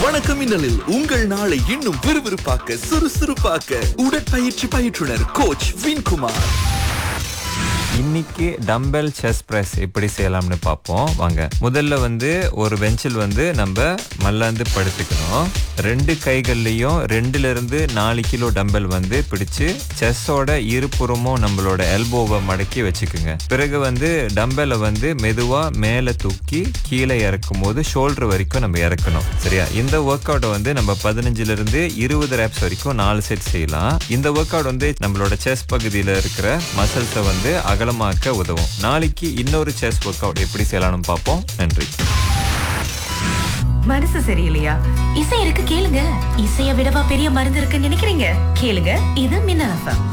வணக்கம் மின்னலில் உங்கள் நாளை இன்னும் விறுவிறுப்பாக்க சுறுசுறுப்பாக்க உடற்பயிற்சி பயிற்றுனர் கோச் வின்குமார் இன்னைக்கு டம்பல் செஸ் பிரஸ் எப்படி செய்யலாம்னு பார்ப்போம் வாங்க முதல்ல வந்து ஒரு பெஞ்சில் வந்து நம்ம மல்லாந்து படுத்துக்கணும் ரெண்டு கைகள்லையும் ரெண்டுல இருந்து நாலு கிலோ டம்பல் வந்து பிடிச்சு செஸ்ஸோட இருபுறமும் நம்மளோட எல்போவை மடக்கி வச்சுக்குங்க பிறகு வந்து டம்பலை வந்து மெதுவா மேலே தூக்கி கீழே இறக்கும் போது ஷோல்டர் வரைக்கும் நம்ம இறக்கணும் சரியா இந்த ஒர்க் அவுட்டை வந்து நம்ம பதினஞ்சுல இருந்து இருபது ரேப்ஸ் வரைக்கும் நாலு செட் செய்யலாம் இந்த ஒர்க் அவுட் வந்து நம்மளோட செஸ் பகுதியில் இருக்கிற மசில்ஸை வந்து அகலமாக்க உதவும் நாளைக்கு இன்னொரு செஸ் ஒர்க் அவுட் எப்படி செய்யலாம்னு பார்ப்போம் நன்றி மனசு சரியில்லையா இசை இருக்கு கேளுங்க இசைய விடவா பெரிய மருந்து இருக்குன்னு நினைக்கிறீங்க கேளுங்க இது மின்னல் எஃப்எம்